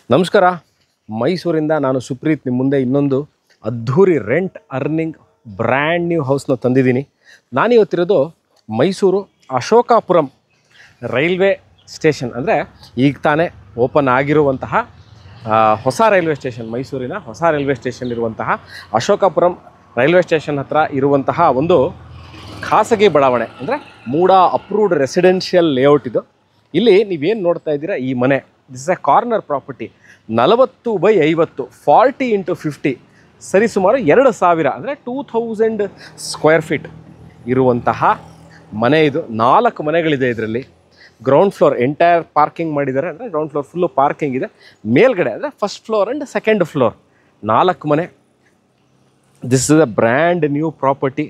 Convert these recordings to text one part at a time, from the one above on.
ನಮಸ್ಕಾರ ಮೈಸೂರಿಂದ ನಾನು ಸುಪ್ರೀತ್ ನಿಮ್ಮ ಮುಂದೆ ಇನ್ನೊಂದು ಅದ್ಧೂರಿ ರೆಂಟ್ ಅರ್ನಿಂಗ್ ಬ್ರ್ಯಾಂಡ್ ನ್ಯೂ ಹೌಸ್ನ ತಂದಿದ್ದೀನಿ ನಾನಿವತ್ತಿರೋದು ಮೈಸೂರು ಅಶೋಕಾಪುರಂ ರೈಲ್ವೆ ಸ್ಟೇಷನ್ ಅಂದರೆ ಈಗ ತಾನೇ ಓಪನ್ ಆಗಿರುವಂತಹ ಆ, ಹೊಸ ರೈಲ್ವೆ ಸ್ಟೇಷನ್ ಮೈಸೂರಿನ ಹೊಸ ರೈಲ್ವೆ ಸ್ಟೇಷನ್ ಇರುವಂತಹ ಅಶೋಕಾಪುರಂ ರೈಲ್ವೆ ಸ್ಟೇಷನ್ ಹತ್ರ ಇರುವಂತಹ ಒಂದು ಖಾಸಗಿ ಬಡಾವಣೆ ಅಂದರೆ ಮೂಡ ಅಪ್ರೂವ್ಡ್ ರೆಸಿಡೆನ್ಷಿಯಲ್ ಲೇಔಟ್ ಇದು ಇಲ್ಲಿ ನೀವೇನು ನೋಡ್ತಾ ಇದ್ದೀರಾ ಈ ಮನೆ this is a corner property ನಲವತ್ತು ಬೈ ಐವತ್ತು ಫಾರ್ಟಿ ಇಂಟು ಫಿಫ್ಟಿ ಸರಿಸುಮಾರು ಎರಡು ಸಾವಿರ ಅಂದರೆ ಟೂ ಥೌಸಂಡ್ ಸ್ಕ್ವೇರ್ ಫೀಟ್ ಇರುವಂತಹ ಮನೆ ಇದು ನಾಲ್ಕು ಮನೆಗಳಿದೆ ಇದರಲ್ಲಿ ಗ್ರೌಂಡ್ ಫ್ಲೋರ್ ಎಂಟೈರ್ ಪಾರ್ಕಿಂಗ್ ಮಾಡಿದ್ದಾರೆ ಅಂದರೆ ಗ್ರೌಂಡ್ ಫ್ಲೋರ್ ಫುಲ್ಲು ಪಾರ್ಕಿಂಗ್ ಇದೆ ಮೇಲ್ಗಡೆ ಅಂದರೆ first floor and second floor ನಾಲ್ಕು ಮನೆ this is a brand new property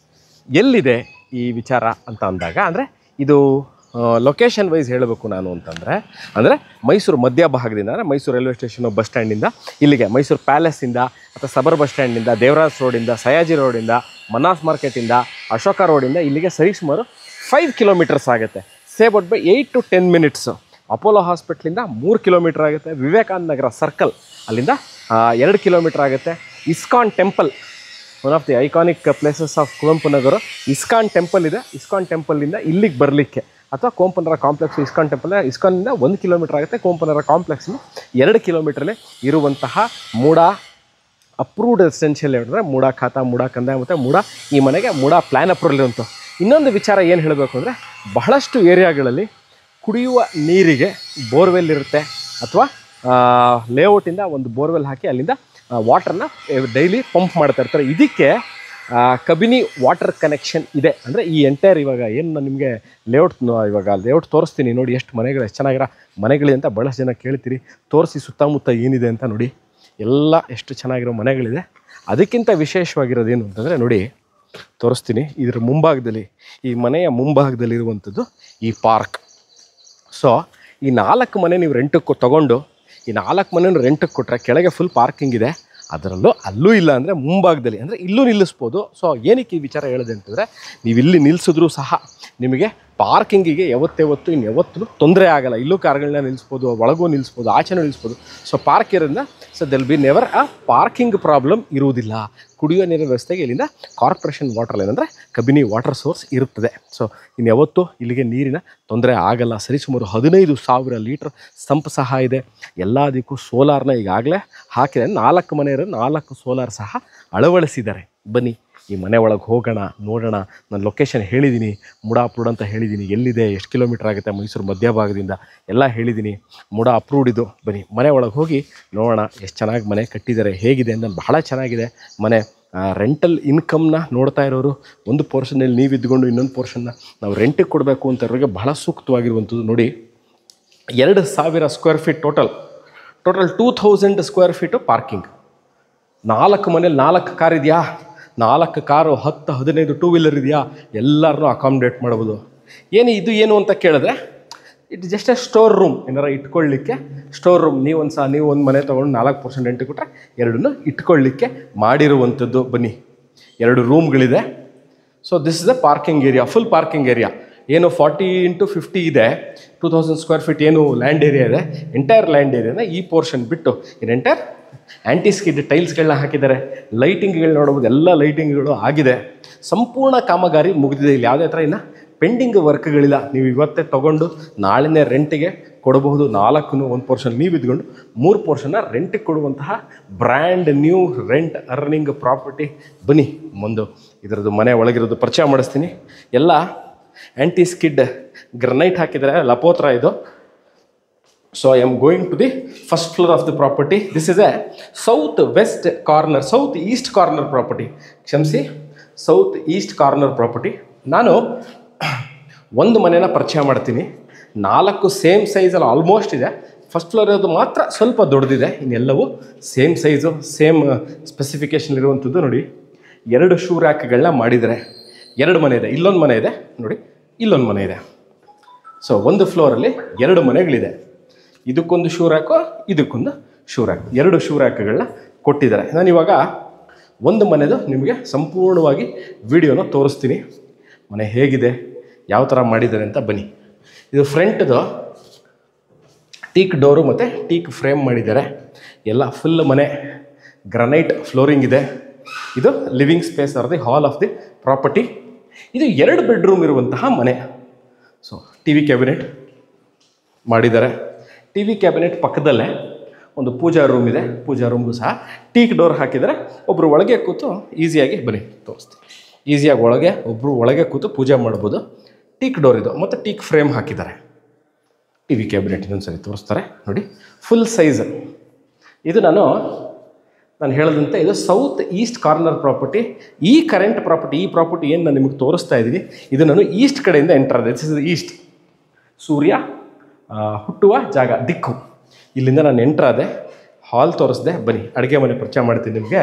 ಎಲ್ಲಿದೆ ಈ ವಿಚಾರ ಅಂತ ಅಂದಾಗ ಅಂದರೆ ಇದು ಲೊಕೇಶನ್ ವೈಸ್ ಹೇಳಬೇಕು ನಾನು ಅಂತಂದರೆ ಅಂದರೆ ಮೈಸೂರು ಮಧ್ಯಭಾಗದಿಂದ ಅಂದರೆ ಮೈಸೂರು ರೈಲ್ವೆ ಸ್ಟೇಷನು ಬಸ್ ಸ್ಟ್ಯಾಂಡಿಂದ ಇಲ್ಲಿಗೆ ಮೈಸೂರು ಪ್ಯಾಲೇಸಿಂದ ಅಥವಾ ಸಬರ್ ಬಸ್ ಸ್ಟ್ಯಾಂಡಿಂದ ದೇವರಾಜ್ ರೋಡಿಂದ ಸಯಾಜಿ ರೋಡಿಂದ ಮನಾಸ್ ಮಾರ್ಕೆಟಿಂದ ಅಶೋಕ ರೋಡಿಂದ ಇಲ್ಲಿಗೆ ಸರಿಸುಮಾರು ಫೈವ್ ಕಿಲೋಮೀಟರ್ಸ್ ಆಗುತ್ತೆ say but by eight to ten minutes Apollo ಹಾಸ್ಪಿಟ್ಲಿಂದ ಮೂರು ಕಿಲೋಮೀಟರ್ ಆಗುತ್ತೆ ವಿವೇಕಾನಂದ ನಗರ ಸರ್ಕಲ್ ಅಲ್ಲಿಂದ ಆ, ಎರಡು ಕಿಲೋಮೀಟರ್ ಆಗುತ್ತೆ ISKCON temple one of the iconic places of Kuvempu Nagar ISKCON temple ಇದೆ ಇಸ್ಕಾನ್ ಟೆಂಪಲ್ಲಿಂದ ಇಲ್ಲಿಗೆ ಬರಲಿಕ್ಕೆ ಅಥವಾ ಕೋಂಪನರ ಕಾಂಪ್ಲೆಕ್ಸ್ ಇಸ್ಕಾನ್ ಟೆಂಪಲ್ ಇಸ್ಕಾನಿಂದ ಒಂದು ಕಿಲೋಮೀಟರ್ ಆಗುತ್ತೆ ಕೋಂಪನರ ಕಾಂಪ್ಲೆಕ್ಸ್ನ ಎರಡು ಕಿಲೋಮೀಟ್ರಲ್ಲೇ ಇರುವಂತಹ ಮೂಡ ಅಪ್ರೂವ್ಡ್ ರೆಸಿಡೆನ್ಷಿಯಲ್ ಅಂದರೆ ಮೂಡ ಖಾತಾ ಮೂಡ ಕಂದಾಯ ಮತ್ತು ಮೂಡ ಈ ಮನೆಗೆ ಮೂಡ ಪ್ಲ್ಯಾನ್ ಅಪ್ರೂವಲ್ ಇರುವಂಥ ಇನ್ನೊಂದು ವಿಚಾರ ಏನು ಹೇಳಬೇಕು ಅಂದರೆ ಬಹಳಷ್ಟು ಏರಿಯಾಗಳಲ್ಲಿ ಕುಡಿಯುವ ನೀರಿಗೆ ಬೋರ್ವೆಲ್ ಇರುತ್ತೆ ಅಥವಾ ಲೇಔಟಿಂದ ಒಂದು ಬೋರ್ವೆಲ್ ಹಾಕಿ ಅಲ್ಲಿಂದ ವಾಟರ್ನ ಡೈಲಿ ಪಂಪ್ ಮಾಡ್ತಾ ಇರ್ತಾರೆ ಇದಕ್ಕೆ ಆ, ಕಬಿನಿ ವಾಟರ್ ಕನೆಕ್ಷನ್ ಇದೆ ಅಂದರೆ ಈ ಎಂಟೈರ್ ಇವಾಗ ಏನು ನಾನು ನಿಮಗೆ ಲೇಔಟ್ ಇವಾಗ ಲೇಔಟ್ ತೋರಿಸ್ತೀನಿ ನೋಡಿ ಎಷ್ಟು ಮನೆಗಳು ಎಷ್ಟು ಚೆನ್ನಾಗಿರೋ ಮನೆಗಳಿದೆ ಅಂತ ಭಾಳಷ್ಟು ಜನ ಕೇಳ್ತೀರಿ ತೋರಿಸಿ ಸುತ್ತಮುತ್ತ ಏನಿದೆ ಅಂತ ನೋಡಿ ಎಲ್ಲ ಎಷ್ಟು ಚೆನ್ನಾಗಿರೋ ಮನೆಗಳಿದೆ ಅದಕ್ಕಿಂತ ವಿಶೇಷವಾಗಿರೋದು ಏನು ಅಂತಂದರೆ ನೋಡಿ ತೋರಿಸ್ತೀನಿ ಇದ್ರ ಮುಂಭಾಗದಲ್ಲಿ ಈ ಮನೆಯ ಮುಂಭಾಗದಲ್ಲಿರುವಂಥದ್ದು ಈ ಪಾರ್ಕ್ ಸೊ ಈ ನಾಲ್ಕು ಮನೆ ನೀವು ರೆಂಟಕ್ಕೆ ತೊಗೊಂಡು ಈ ನಾಲ್ಕು ಮನೆಯನ್ನು ರೆಂಟಿಗೆ ಕೊಟ್ಟರೆ ಕೆಳಗೆ ಫುಲ್ ಪಾರ್ಕಿಂಗ್ ಇದೆ ಅದರಲ್ಲೂ ಅಲ್ಲೂ ಇಲ್ಲ ಅಂದರೆ ಮುಂಭಾಗದಲ್ಲಿ ಅಂದರೆ ಇಲ್ಲೂ ನಿಲ್ಲಿಸ್ಬೋದು ಸೊ ಏನಕ್ಕೆ ಈ ವಿಚಾರ ಹೇಳಿದೆ ಅಂತಂದರೆ ನೀವು ಇಲ್ಲಿ ನಿಲ್ಲಿಸಿದ್ರೂ ಸಹ ನಿಮಗೆ ಪಾರ್ಕಿಂಗಿಗೆ ಯಾವತ್ತಾವತ್ತು ಇನ್ನು ಯಾವತ್ತೂ ತೊಂದರೆ ಆಗಲ್ಲ ಇಲ್ಲೂ ಕಾರ್ಗಳನ್ನ ನಿಲ್ಲಿಸ್ಬೋದು ಒಳಗೂ ನಿಲ್ಲಿಸ್ಬೋದು ಆಚೆನೂ ನಿಲ್ಲಿಸ್ಬೋದು ಸೊ ಪಾರ್ಕ್ ಇರೋದ್ರಿಂದ so they'll be never a parking problem ಇರುವುದಿಲ್ಲ ಕುಡಿಯುವ ನೀರಿನ ವ್ಯವಸ್ಥೆಗೆ ಇಲ್ಲಿಂದ ಕಾರ್ಪೊರೇಷನ್ ವಾಟರ್ ಲೈನ್ ಅಂದರೆ ಕಬಿನಿ ವಾಟರ್ ಸೋರ್ಸ್ ಇರುತ್ತದೆ ಸೊ ಇನ್ನು ಯಾವತ್ತೂ ಇಲ್ಲಿಗೆ ನೀರಿನ ತೊಂದರೆ ಆಗಲ್ಲ ಸರಿಸುಮಾರು ಹದಿನೈದು ಸಾವಿರ ಲೀಟ್ರ್ ಸಂಪ್ ಸಹ ಇದೆ ಎಲ್ಲದಕ್ಕೂ ಸೋಲಾರ್ನ ಈಗಾಗಲೇ ಹಾಕಿದೆ ನಾಲ್ಕು ಮನೆ ಇರೋ ನಾಲ್ಕು ಸೋಲಾರ್ ಸಹ ಅಳವಡಿಸಿದ್ದಾರೆ ಬನ್ನಿ ಈ ಮನೆ ಒಳಗೆ ಹೋಗೋಣ ನೋಡೋಣ ನಾನು ಲೊಕೇಶನ್ ಹೇಳಿದ್ದೀನಿ ಮುಡ ಅಪ್ರೂವ್ಡ್ ಅಂತ ಹೇಳಿದ್ದೀನಿ ಎಲ್ಲಿದೆ ಎಷ್ಟು ಕಿಲೋಮೀಟ್ರ್ ಆಗುತ್ತೆ ಮೈಸೂರು ಮಧ್ಯಭಾಗದಿಂದ ಎಲ್ಲ ಹೇಳಿದ್ದೀನಿ ಮುಡ ಅಪ್ರೂವ್ಡ್ ಇದು ಬನ್ನಿ ಮನೆ ಒಳಗೆ ಹೋಗಿ ನೋಡೋಣ ಎಷ್ಟು ಚೆನ್ನಾಗಿ ಮನೆ ಕಟ್ಟಿದ್ದಾರೆ ಹೇಗಿದೆ ಅಂತ ಬಹಳ ಚೆನ್ನಾಗಿದೆ ಮನೆ ರೆಂಟಲ್ ಇನ್ಕಮ್ನ ನೋಡ್ತಾ ಇರೋರು ಒಂದು ಪೋರ್ಷನಲ್ಲಿ ನೀವು ಇದ್ಕೊಂಡು ಇನ್ನೊಂದು ಪೋರ್ಷನ್ನ ನಾವು ರೆಂಟಿಗೆ ಕೊಡಬೇಕು ಅಂತ ಇರೋರಿಗೆ ಬಹಳ ಸೂಕ್ತವಾಗಿರುವಂಥದ್ದು ನೋಡಿ ಎರಡು ಸಾವಿರ square feet total total two thousand square feet parking ನಾಲ್ಕು ಮನೇಲಿ ನಾಲ್ಕು ಕಾರ್ ಇದೆಯಾ ನಾಲ್ಕು ಕಾರು ಹತ್ತು ಹದಿನೈದು ಟೂ ವೀಲರ್ ಇದೆಯಾ ಎಲ್ಲರನ್ನೂ ಅಕಾಮಿಡೇಟ್ ಮಾಡ್ಬೋದು ಏನು ಇದು ಏನು ಅಂತ ಕೇಳಿದ್ರೆ it just a store room ಏನಾರ ಇಟ್ಕೊಳ್ಳಿಕ್ಕೆ ಸ್ಟೋರ್ ರೂಮ್ ನೀವು ಒಂದು ಸಹ ನೀವು ಒಂದು ಮನೆ ತೊಗೊಂಡು ನಾಲ್ಕು ಪರ್ಸೆಂಟ್ ರೆಂಟ್ ಕೊಟ್ಟರೆ ಎರಡನ್ನೂ ಇಟ್ಕೊಳ್ಳಿಕ್ಕೆ ಮಾಡಿರುವಂಥದ್ದು ಬನ್ನಿ ಎರಡು ರೂಮ್ಗಳಿದೆ so this is the parking area full parking area ಏನು ಫಾರ್ಟಿ ಇಂಟು ಫಿಫ್ಟಿ ಇದೆ ಟೂ ತೌಸಂಡ್ ಸ್ಕ್ವೇರ್ ಫೀಟ್ ಏನು ಲ್ಯಾಂಡ್ ಏರಿಯಾ ಇದೆ ಎಂಟೈರ್ ಲ್ಯಾಂಡ್ ಏರಿಯಾನ ಈ ಪೋರ್ಷನ್ ಬಿಟ್ಟು ಇನ್ ಎಂಟೈರ್ ಆ್ಯಂಟಿ ಸ್ಕಿಡ್ ಟೈಲ್ಸ್ಗಳನ್ನ ಹಾಕಿದ್ದಾರೆ ಲೈಟಿಂಗ್ಗಳು ನೋಡ್ಬೋದು ಎಲ್ಲ ಲೈಟಿಂಗ್ಗಳು ಆಗಿದೆ ಸಂಪೂರ್ಣ ಕಾಮಗಾರಿ ಮುಗಿದಿದೆ ಇಲ್ಲಿ ಯಾವುದೇ ಥರ ಇನ್ನು ಪೆಂಡಿಂಗ್ ವರ್ಕ್ಗಳಿಲ್ಲ ನೀವು ಇವತ್ತೇ ತೊಗೊಂಡು ನಾಳಿನೇ ರೆಂಟಿಗೆ ಕೊಡಬಹುದು ನಾಲ್ಕು ಒಂದು ಪೋರ್ಷನ್ ನೀವು ಇದ್ಕೊಂಡು ಮೂರು ಪೋರ್ಷನ್ನ ರೆಂಟಿಗೆ ಕೊಡುವಂತಹ brand new rent earning property ಬನ್ನಿ ಮುಂದು ಇದರದ್ದು ಮನೆ ಒಳಗಿರೋದು ಪರಿಚಯ ಮಾಡಿಸ್ತೀನಿ ಎಲ್ಲ ಆ್ಯಂಟಿ ಸ್ಕಿಡ್ ಗ್ರನೈಟ್ ಹಾಕಿದ್ದಾರೆ ಲಪೋತ್ರ ಇದು so I am going to the first floor of the property this is a south west corner south east corner property ಕ್ಷಮಿಸಿ ಸೌತ್ ಈಸ್ಟ್ ಕಾರ್ನರ್ ಪ್ರಾಪರ್ಟಿ ನಾನು ಒಂದು ಮನೆನ ಪರಿಚಯ ಮಾಡ್ತೀನಿ ನಾಲ್ಕು ಸೇಮ್ ಸೈಜಲ್ಲಿ ಆಲ್ಮೋಸ್ಟ್ ಇದೆ ಫಸ್ಟ್ ಫ್ಲೋರ್ ಇರೋದು ಮಾತ್ರ ಸ್ವಲ್ಪ ದೊಡ್ಡದಿದೆ ಇನ್ನೆಲ್ಲವೂ ಸೇಮ್ ಸೈಜು ಸೇಮ್ ಸ್ಪೆಸಿಫಿಕೇಷನ್ ಇರುವಂಥದ್ದು ನೋಡಿ ಎರಡು ಶೂ ರ್ಯಾಕ್ಗಳನ್ನ ಮಾಡಿದ್ದಾರೆ ಎರಡು ಮನೆ ಇದೆ ಇಲ್ಲೊಂದು ಮನೆ ಇದೆ ನೋಡಿ ಇಲ್ಲೊಂದು ಮನೆ ಇದೆ ಸೊ ಒಂದು ಫ್ಲೋರಲ್ಲಿ ಎರಡು ಮನೆಗಳಿದೆ ಇದಕ್ಕೊಂದು ಶೂ ರ್ಯಾಕು ಇದಕ್ಕೊಂದು ಶೂ ರ್ಯಾಕ್ ಎರಡು ಶೂ ರ್ಯಾಕ್ಗಳನ್ನ ಕೊಟ್ಟಿದ್ದಾರೆ ನಾನು ಇವಾಗ ಒಂದು ಮನೆದು ನಿಮಗೆ ಸಂಪೂರ್ಣವಾಗಿ ವಿಡಿಯೋನ ತೋರಿಸ್ತೀನಿ ಮನೆ ಹೇಗಿದೆ ಯಾವ ಥರ ಮಾಡಿದ್ದಾರೆ ಅಂತ ಬನ್ನಿ ಇದು ಫ್ರಂಟ್ದು ಟೀಕ್ ಡೋರು ಮತ್ತು ಟೀಕ್ ಫ್ರೇಮ್ ಮಾಡಿದ್ದಾರೆ ಎಲ್ಲ ಫುಲ್ ಮನೆ ಗ್ರನೈಟ್ ಫ್ಲೋರಿಂಗ್ ಇದೆ ಇದು living space or the hall of the property ಇದು ಎರಡು ಬೆಡ್ರೂಮ್ ಇರುವಂತಹ ಮನೆ ಸೊ ಟಿ ವಿ ಕ್ಯಾಬಿನೆಟ್ ಮಾಡಿದ್ದಾರೆ ಟಿ ವಿ ಕ್ಯಾಬಿನೆಟ್ ಪಕ್ಕದಲ್ಲೇ ಒಂದು ಪೂಜಾ ರೂಮ್ ಇದೆ ಪೂಜಾ ರೂಮ್ಗೂ ಸಹ ಟೀಕ್ ಡೋರ್ ಹಾಕಿದರೆ ಒಬ್ಬರು ಒಳಗೆ ಕೂತು ಈಸಿಯಾಗಿ ಬನ್ನಿ ತೋರಿಸ್ತೀನಿ ಈಸಿಯಾಗಿ ಒಳಗೆ ಒಬ್ಬರು ಒಳಗೆ ಕೂತು ಪೂಜೆ ಮಾಡ್ಬೋದು ಟೀಕ್ ಡೋರ್ ಇದು ಮತ್ತು ಟೀಕ್ ಫ್ರೇಮ್ ಹಾಕಿದ್ದಾರೆ ಟಿ ವಿ ಕ್ಯಾಬಿನೆಟ್ ಇನ್ನೊಂದು ಸರಿ ತೋರಿಸ್ತಾರೆ ನೋಡಿ ಫುಲ್ ಸೈಜ್ ಇದು ನಾನು ನಾನು ಹೇಳದಂತೆ ಇದು ಸೌತ್ ಈಸ್ಟ್ ಕಾರ್ನರ್ ಪ್ರಾಪರ್ಟಿ ಈ ಕರೆಂಟ್ ಪ್ರಾಪರ್ಟಿ ಈ ಪ್ರಾಪರ್ಟಿ ಏನು ನಾನು ನಿಮಗೆ ತೋರಿಸ್ತಾ ಇದ್ದೀನಿ ಇದು ನಾನು ಈಸ್ಟ್ ಕಡೆಯಿಂದ ಎಂಟರ್ ಆದೆ ದಿಸ್ ಇಸ್ ಈಸ್ಟ್ ಸೂರ್ಯ ಆ, ಹುಟ್ಟುವ ಜಾಗ ದಿಕ್ಕು ಇಲ್ಲಿಂದ ನಾನು ಎಂಟ್ರ್ ಆದೆ ಹಾಲ್ ತೋರಿಸ್ದೆ ಬನ್ನಿ ಅಡುಗೆ ಮನೆ ಪರಿಚಯ ಮಾಡ್ತೀನಿ ನಿಮಗೆ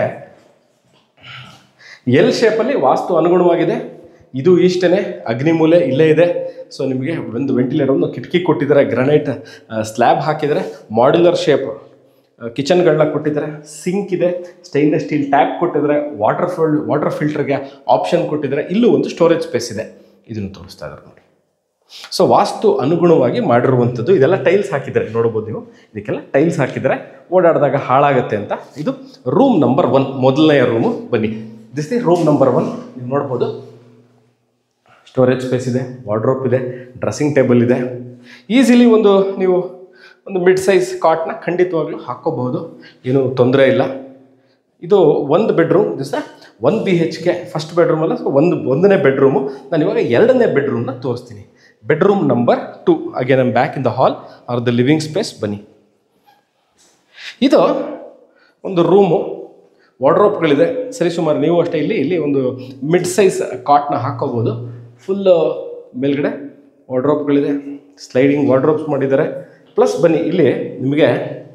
ಎಲ್ ಶೇಪಲ್ಲಿ ವಾಸ್ತು ಅನುಗುಣವಾಗಿದೆ ಇದು ಈಸ್ಟೇ ಅಗ್ನಿಮೂಲೆ ಇಲ್ಲೇ ಇದೆ ಸೊ ನಿಮಗೆ ಒಂದು ವೆಂಟಿಲೇಟರ್ ಒಂದು ಕಿಟಕಿ ಕೊಟ್ಟಿದ್ದಾರೆ ಗ್ರನೈಟ್ ಸ್ಲ್ಯಾಬ್ ಹಾಕಿದ್ದಾರೆ ಮಾಡ್ಯುಲರ್ ಶೇಪ್ ಕಿಚನ್ಗಳನ್ನ ಕೊಟ್ಟಿದ್ದಾರೆ ಸಿಂಕ್ ಇದೆ ಸ್ಟೈನ್ಲೆಸ್ ಸ್ಟೀಲ್ ಟ್ಯಾಪ್ ಕೊಟ್ಟಿದ್ದಾರೆ ವಾಟರ್ ಫಿಲ್ ವಾಟರ್ ಫಿಲ್ಟರ್ಗೆ ಆಪ್ಷನ್ ಕೊಟ್ಟಿದ್ದಾರೆ ಇಲ್ಲೂ ಒಂದು ಸ್ಟೋರೇಜ್ ಸ್ಪೇಸ್ ಇದೆ ಇದನ್ನು ತೋರಿಸ್ತಾ ಇದ್ದಾರೆ ನೋಡಿ ಸೊ ವಾಸ್ತು ಅನುಗುಣವಾಗಿ ಮಾಡಿರುವಂಥದ್ದು ಇದೆಲ್ಲ ಟೈಲ್ಸ್ ಹಾಕಿದ್ದಾರೆ ನೋಡ್ಬೋದು ನೀವು ಇದಕ್ಕೆಲ್ಲ ಟೈಲ್ಸ್ ಹಾಕಿದ್ದಾರೆ ಓಡಾಡಿದಾಗ ಹಾಳಾಗುತ್ತೆ ಅಂತ ಇದು ರೂಮ್ ನಂಬರ್ ಒನ್ ಮೊದಲನೆಯ ರೂಮು ಬನ್ನಿ this the room number one ನೀವು ನೋಡ್ಬೋದು ಸ್ಟೋರೇಜ್ ಸ್ಪೇಸ್ ಇದೆ ವಾರ್ಡ್ರೋಪ್ ಇದೆ ಡ್ರೆಸ್ಸಿಂಗ್ ಟೇಬಲ್ ಇದೆ ಈಸಿಲಿ ಒಂದು ನೀವು ಒಂದು ಮಿಡ್ ಸೈಜ್ ಕಾಟ್ನ ಖಂಡಿತವಾಗ್ಲೂ ಹಾಕ್ಕೋಬಹುದು ಏನೂ ತೊಂದರೆ ಇಲ್ಲ ಇದು ಒಂದು ಬೆಡ್ರೂಮ್ ದಿವಸ ಒಂದು B H K first bedroom ಅಲ್ಲ ಸೊ ಒಂದು ಒಂದನೇ ಬೆಡ್ರೂಮು ನಾನು ಇವಾಗ ಎರಡನೇ ಬೆಡ್ರೂಮ್ನ ತೋರಿಸ್ತೀನಿ bedroom number two again I'm back in the hall or the living space ಬನ್ನಿ ಇದು ಒಂದು ರೂಮು ವಾರ್ಡ್ರೋಪ್ಗಳಿದೆ ಸರಿಸುಮಾರು ನೀವು ಅಷ್ಟೇ ಇಲ್ಲಿ ಇಲ್ಲಿ ಒಂದು ಮಿಡ್ ಸೈಜ್ ಕಾಟ್ನ ಹಾಕೋಬೋದು ಫುಲ್ ಮೇಲ್ಗಡೆ ವಾರ್ಡ್ರೋಪ್ಗಳಿದೆ ಸ್ಲೈಡಿಂಗ್ ವಾರ್ಡ್ರೋಪ್ಸ್ ಮಾಡಿದ್ದಾರೆ ಪ್ಲಸ್ ಬನ್ನಿ ಇಲ್ಲಿ ನಿಮಗೆ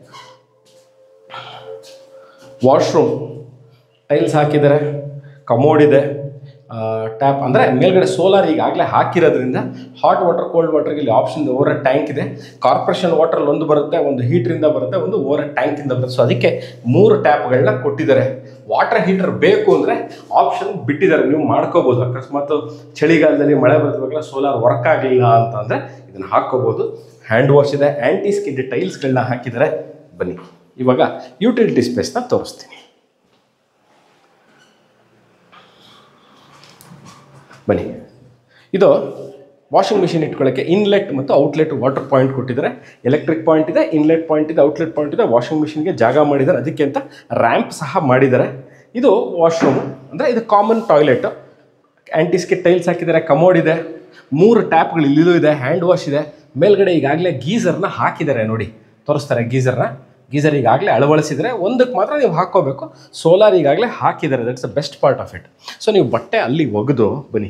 ವಾಶ್ರೂಮ್ ಟೈಲ್ಸ್ ಹಾಕಿದ್ದಾರೆ ಕಮೋಡ್ ಇದೆ ಟ್ಯಾಪ್ ಅಂದರೆ ಮೇಲ್ಗಡೆ ಸೋಲಾರ್ ಈಗಾಗಲೇ ಹಾಕಿರೋದ್ರಿಂದ ಹಾಟ್ ವಾಟರ್ ಕೋಲ್ಡ್ ವಾಟರ್ಗೆ ಇಲ್ಲಿ ಆಪ್ಷನ್ ಇದೆ ಓವರ್ ಟ್ಯಾಂಕ್ ಇದೆ ಕಾರ್ಪೊರೇಷನ್ ವಾಟರ್ ಒಂದು ಬರುತ್ತೆ ಒಂದು ಹೀಟ್ರಿಂದ ಬರುತ್ತೆ ಒಂದು ಓವರ್ ಟ್ಯಾಂಕಿಂದ ಬರುತ್ತೆ ಸೊ ಅದಕ್ಕೆ ಮೂರು ಟ್ಯಾಪ್ಗಳನ್ನ ಕೊಟ್ಟಿದ್ದಾರೆ ವಾಟರ್ ಹೀಟರ್ ಬೇಕು ಅಂದರೆ ಆಪ್ಷನ್ ಬಿಟ್ಟಿದ್ದಾರೆ ನೀವು ಮಾಡ್ಕೋಬೋದು ಅಕಸ್ಮಾತ್ ಚಳಿಗಾಲದಲ್ಲಿ ಮಳೆ ಬರ್ತಿರ್ಬೇಕಲ್ಲ ಸೋಲಾರ್ ವರ್ಕ್ ಆಗಲಿಲ್ಲ ಅಂತ ಅಂದರೆ ಇದನ್ನು ಹಾಕ್ಕೋಬೋದು ಹ್ಯಾಂಡ್ ವಾಶ್ ಇದೆ ಆ್ಯಂಟಿ ಸ್ಕಿಡ್ ಟೈಲ್ಸ್ಗಳನ್ನ ಹಾಕಿದ್ದಾರೆ ಬನ್ನಿ ಇವಾಗ ಯುಟಿಲಿಟಿ ಸ್ಪೇಸ್ನ ತೋರಿಸ್ತೀನಿ ಬನ್ನಿ ಇದು ವಾಷಿಂಗ್ ಮಿಷಿನ್ ಇಟ್ಕೊಳ್ಳೋಕ್ಕೆ ಇನ್ಲೆಟ್ ಮತ್ತು ಔಟ್ಲೆಟ್ ವಾಟರ್ ಪಾಯಿಂಟ್ ಕೊಟ್ಟಿದ್ದಾರೆ ಎಲೆಕ್ಟ್ರಿಕ್ ಪಾಯಿಂಟ್ ಇದೆ ಇನ್ಲೆಟ್ ಪಾಯಿಂಟ್ ಇದೆ ಔಟ್ಲೆಟ್ ಪಾಯಿಂಟ್ ಇದೆ ವಾಷಿಂಗ್ ಮಿಷಿನ್ಗೆ ಜಾಗ ಮಾಡಿದ್ದಾರೆ ಅದಕ್ಕೆ ಅಂತ ರ್ಯಾಂಪ್ ಸಹ ಮಾಡಿದ್ದಾರೆ ಇದು ವಾಶ್ರೂಮ್ ಅಂದರೆ ಇದು ಕಾಮನ್ ಟಾಯ್ಲೆಟ್ ಆ್ಯಂಟಿಸ್ಕೆ ಟೈಲ್ಸ್ ಹಾಕಿದ್ದಾರೆ ಕಮೋಡ್ ಇದೆ ಮೂರು ಟ್ಯಾಪ್ಗಳು ಇಲ್ಲಿಯೂ ಇದೆ ಹ್ಯಾಂಡ್ ವಾಶ್ ಇದೆ ಮೇಲ್ಗಡೆ ಈಗಾಗಲೇ ಗೀಸರ್ನ ಹಾಕಿದ್ದಾರೆ ನೋಡಿ ತೋರಿಸ್ತಾರೆ ಗೀಸರ್ನ ಗೀಸರ್ ಈಗಾಗಲೇ ಅಳವಡಿಸಿದರೆ ಒಂದಕ್ಕೆ ಮಾತ್ರ ನೀವು ಹಾಕ್ಕೋಬೇಕು ಸೋಲಾರ್ ಈಗಾಗಲೇ ಹಾಕಿದ್ದಾರೆ that's the best part of it so ನೀವು ಬಟ್ಟೆ ಅಲ್ಲಿ ಒಗೆದು ಬನ್ನಿ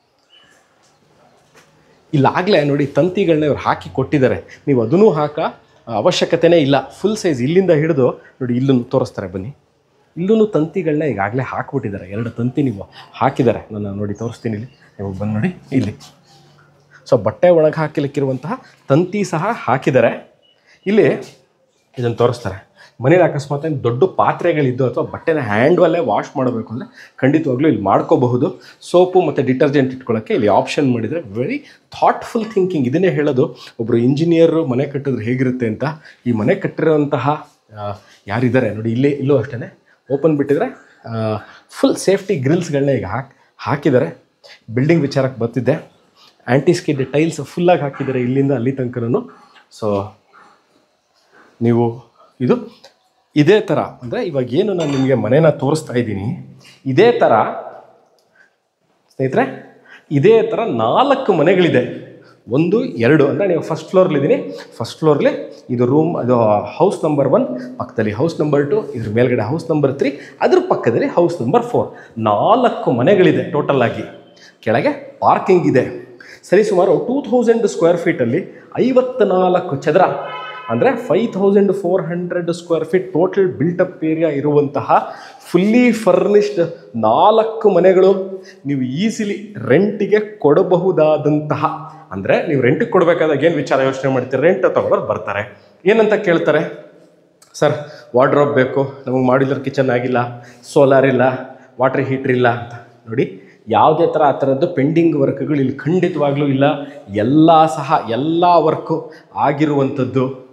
ಇಲ್ಲಾಗಲೇ ನೋಡಿ ತಂತಿಗಳನ್ನ ಇವ್ರು ಹಾಕಿ ಕೊಟ್ಟಿದ್ದಾರೆ ನೀವು ಅದನ್ನು ಹಾಕ ಅವಶ್ಯಕತೆನೇ ಇಲ್ಲ ಫುಲ್ ಸೈಜ್ ಇಲ್ಲಿಂದ ಹಿಡಿದು ನೋಡಿ ಇಲ್ಲೂ ತೋರಿಸ್ತಾರೆ ಬನ್ನಿ ಇಲ್ಲೂ ತಂತಿಗಳನ್ನ ಈಗಾಗಲೇ ಹಾಕ್ಬಿಟ್ಟಿದ್ದಾರೆ ಎರಡು ತಂತಿ ನೀವು ಹಾಕಿದ್ದಾರೆ ನಾನು ನೋಡಿ ತೋರಿಸ್ತೀನಿ ಇಲ್ಲಿ ನೀವು ಬಂದು ನೋಡಿ ಇಲ್ಲಿ ಸೊ ಬಟ್ಟೆ ಒಳಗೆ ಹಾಕಲಿಕ್ಕಿರುವಂತಹ ತಂತಿ ಸಹ ಹಾಕಿದ್ದಾರೆ ಇಲ್ಲಿ ಇದನ್ನು ತೋರಿಸ್ತಾರೆ ಮನೇಲಿ ಅಕಸ್ಮಾತ್ ಏನ್ ದೊಡ್ಡ ಪಾತ್ರೆಗಳಿದ್ದು ಅಥವಾ ಬಟ್ಟೆನ ಹ್ಯಾಂಡ್ವಲ್ಲೇ ವಾಶ್ ಮಾಡಬೇಕು ಅಂದರೆ ಖಂಡಿತವಾಗ್ಲೂ ಇಲ್ಲಿ ಮಾಡ್ಕೋಬಹುದು ಸೋಪು ಮತ್ತು ಡಿಟರ್ಜೆಂಟ್ ಇಟ್ಕೊಳ್ಳೋಕ್ಕೆ ಇಲ್ಲಿ ಆಪ್ಷನ್ ಮಾಡಿದರೆ ವೆರಿ ಥಾಟ್ಫುಲ್ ಥಿಂಕಿಂಗ್ ಇದನ್ನೇ ಹೇಳೋದು ಒಬ್ಬರು ಇಂಜಿನಿಯರು ಮನೆ ಕಟ್ಟಿದ್ರೆ ಹೇಗಿರುತ್ತೆ ಅಂತ ಈ ಮನೆ ಕಟ್ಟಿರೋಂತಹ ಆ, ಯಾರಿದ್ದಾರೆ ನೋಡಿ ಇಲ್ಲೇ ಇಲ್ಲೂ ಅಷ್ಟೇ ಓಪನ್ ಬಿಟ್ಟಿದ್ರೆ ಫುಲ್ ಸೇಫ್ಟಿ ಗ್ರಿಲ್ಸ್ಗಳನ್ನ ಈಗ ಹಾಕಿ ಹಾಕಿದ್ದಾರೆ ಬಿಲ್ಡಿಂಗ್ ವಿಚಾರಕ್ಕೆ ಬರ್ತಿದ್ದೆ ಆ್ಯಂಟಿ ಸ್ಕಿಡ್ ಟೈಲ್ಸ್ ಫುಲ್ಲಾಗಿ ಹಾಕಿದ್ದಾರೆ ಇಲ್ಲಿಂದ ಅಲ್ಲಿ ತನಕನೂ ಸೊ ನೀವು ಇದು ಇದೇ ಥರ ಅಂದರೆ ಇವಾಗ ಏನು ನಾನು ನಿಮಗೆ ಮನೇನ ತೋರಿಸ್ತಾ ಇದ್ದೀನಿ ಇದೇ ಥರ ಸ್ನೇಹಿತರೆ ಇದೇ ಥರ ನಾಲ್ಕು ಮನೆಗಳಿದೆ ಒಂದು ಎರಡು ಅಂದರೆ ನೀವು ಫಸ್ಟ್ ಫ್ಲೋರ್ಲಿದ್ದೀನಿ ಫಸ್ಟ್ ಫ್ಲೋರ್ಲಿ ಇದು ರೂಮ್ ಅದು ಹೌಸ್ ನಂಬರ್ ಒನ್ ಪಕ್ಕದಲ್ಲಿ ಹೌಸ್ ನಂಬರ್ ಟು ಇದ್ರ ಮೇಲ್ಗಡೆ ಹೌಸ್ ನಂಬರ್ ತ್ರೀ ಅದ್ರ ಪಕ್ಕದಲ್ಲಿ ಹೌಸ್ ನಂಬರ್ ಫೋರ್ ನಾಲ್ಕು ಮನೆಗಳಿದೆ ಟೋಟಲ್ ಆಗಿ ಕೆಳಗೆ ಪಾರ್ಕಿಂಗ್ ಇದೆ ಸರಿ ಸುಮಾರು ಟೂ ಥೌಸಂಡ್ ಸ್ಕ್ವೇರ್ ಫೀಟಲ್ಲಿ ಐವತ್ನಾಲ್ಕು ಚದರ ಅಂದರೆ five thousand four hundred square feet total built up area ಇರುವಂತಹ ಫುಲ್ಲಿ ಫರ್ನಿಶ್ಡ್ ನಾಲ್ಕು ಮನೆಗಳು ನೀವು ಈಸಿಲಿ ರೆಂಟಿಗೆ ಕೊಡಬಹುದಾದಂತಹ ಅಂದರೆ ನೀವು ರೆಂಟಿಗೆ ಕೊಡಬೇಕಾದಾಗ ಏನು ವಿಚಾರ ಯೋಚನೆ ಮಾಡ್ತೀರಿ ರೆಂಟ್ ತಗೊಳ್ಳೋರು ಬರ್ತಾರೆ ಏನಂತ ಕೇಳ್ತಾರೆ ಸರ್ ವಾರ್ಡ್ರೋಬ್ ಬೇಕು ನಮಗೆ ಮಾಡ್ಯುಲರ್ ಕಿಚನ್ ಆಗಿಲ್ಲ ಸೋಲಾರ್ ಇಲ್ಲ ವಾಟರ್ ಹೀಟ್ರ್ ಇಲ್ಲ ಅಂತ ನೋಡಿ ಯಾವುದೇ ಥರ ಆ ಥರದ್ದು ಪೆಂಡಿಂಗ್ ವರ್ಕ್ಗಳು ಇಲ್ಲಿ ಖಂಡಿತವಾಗ್ಲೂ ಇಲ್ಲ ಎಲ್ಲ ಸಹ ಎಲ್ಲ ವರ್ಕು ಆಗಿರುವಂಥದ್ದು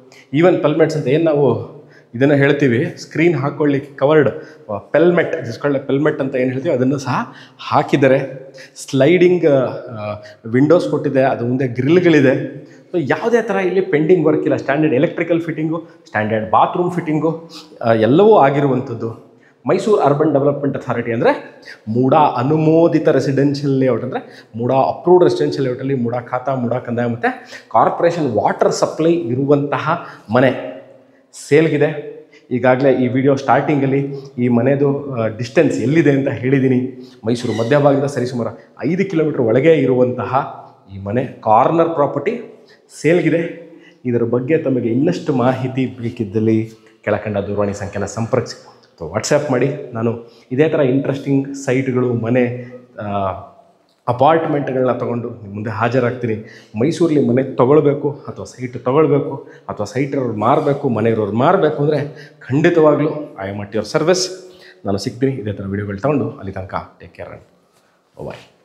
ಈವನ್ ಪೆಲ್ಮೆಟ್ಸ್ ಅಂತ ಏನು ನಾವು ಇದನ್ನು ಹೇಳ್ತೀವಿ ಸ್ಕ್ರೀನ್ ಹಾಕ್ಕೊಳ್ಳಿಕ್ಕೆ ಕವರ್ಡ್ ಪೆಲ್ಮೆಟ್ ಡಿಸ್ಕೊಳ್ಳೆ ಪೆಲ್ಮೆಟ್ ಅಂತ ಏನು ಹೇಳ್ತೀವಿ ಅದನ್ನು ಸಹ ಹಾಕಿದ್ದಾರೆ ಸ್ಲೈಡಿಂಗ್ ವಿಂಡೋಸ್ ಕೊಟ್ಟಿದೆ ಅದು ಮುಂದೆ ಗ್ರಿಲ್ಗಳಿದೆ ಸೊ ಯಾವುದೇ ಥರ ಇಲ್ಲಿ ಪೆಂಡಿಂಗ್ ವರ್ಕ್ ಇಲ್ಲ standard electrical fitting standard bathroom fitting ಎಲ್ಲವೂ ಆಗಿರುವಂಥದ್ದು ಮೈಸೂರು ಅರ್ಬನ್ ಡೆವಲಪ್ಮೆಂಟ್ ಅಥಾರಿಟಿ ಅಂದರೆ ಮೂಡಾ ಅನುಮೋದಿತ ರೆಸಿಡೆನ್ಷಿಯಲ್ ಲೇಔಟ್ ಅಂದರೆ ಮೂಡಾ ಅಪ್ರೂವ್ಡ್ ರೆಸಿಡೆನ್ಷಿಯಲ್ ಲೇಔಟಲ್ಲಿ ಮೂಡಾ ಖಾತಾ ಮೂಡಾ ಕಂದಾಯ ಮತ್ತು ಕಾರ್ಪೊರೇಷನ್ ವಾಟರ್ ಸಪ್ಲೈ ಇರುವಂತಹ ಮನೆ ಸೇಲ್ಗಿದೆ ಈಗಾಗಲೇ ಈ ವಿಡಿಯೋ ಸ್ಟಾರ್ಟಿಂಗಲ್ಲಿ ಈ ಮನೆದು ಡಿಸ್ಟೆನ್ಸ್ ಎಲ್ಲಿದೆ ಅಂತ ಹೇಳಿದ್ದೀನಿ ಮೈಸೂರು ಮಧ್ಯಭಾಗದಿಂದ ಸರಿಸುಮಾರು ಐದು ಕಿಲೋಮೀಟ್ರ್ ಒಳಗೆ ಇರುವಂತಹ ಈ ಮನೆ ಕಾರ್ನರ್ ಪ್ರಾಪರ್ಟಿ ಸೇಲ್ಗಿದೆ ಇದರ ಬಗ್ಗೆ ತಮಗೆ ಇನ್ನಷ್ಟು ಮಾಹಿತಿ ಬೇಕಿದ್ದಲ್ಲಿ ಕೆಳಕಂಡ ದೂರವಾಣಿ ಸಂಖ್ಯೆನ ಸಂಪರ್ಕಿಸಿ ಅಥವಾ ವಾಟ್ಸಪ್ ಮಾಡಿ ನಾನು ಇದೇ ಥರ ಇಂಟ್ರೆಸ್ಟಿಂಗ್ ಸೈಟ್ಗಳು ಮನೆ ಅಪಾರ್ಟ್ಮೆಂಟ್ಗಳನ್ನ ತೊಗೊಂಡು ನಿಮ್ಮ ಮುಂದೆ ಹಾಜರಾಗ್ತೀನಿ ಮೈಸೂರಲ್ಲಿ ಮನೆ ತೊಗೊಳ್ಬೇಕು ಅಥವಾ ಸೈಟ್ ತೊಗೊಳ್ಬೇಕು ಅಥವಾ ಸೈಟ್ ಇರೋರು ಮಾರಬೇಕು ಮನೆ ಇರೋರು ಮಾರಬೇಕು ಅಂದರೆ ಖಂಡಿತವಾಗ್ಲೂ I am at your service ನಾನು ಸಿಗ್ತೀನಿ ಇದೇ ಥರ ವೀಡಿಯೋಗಳು ತೊಗೊಂಡು ಅಲ್ಲಿ ತನಕ ಟೇಕ್ ಕೇರ್ ಬಾಯ್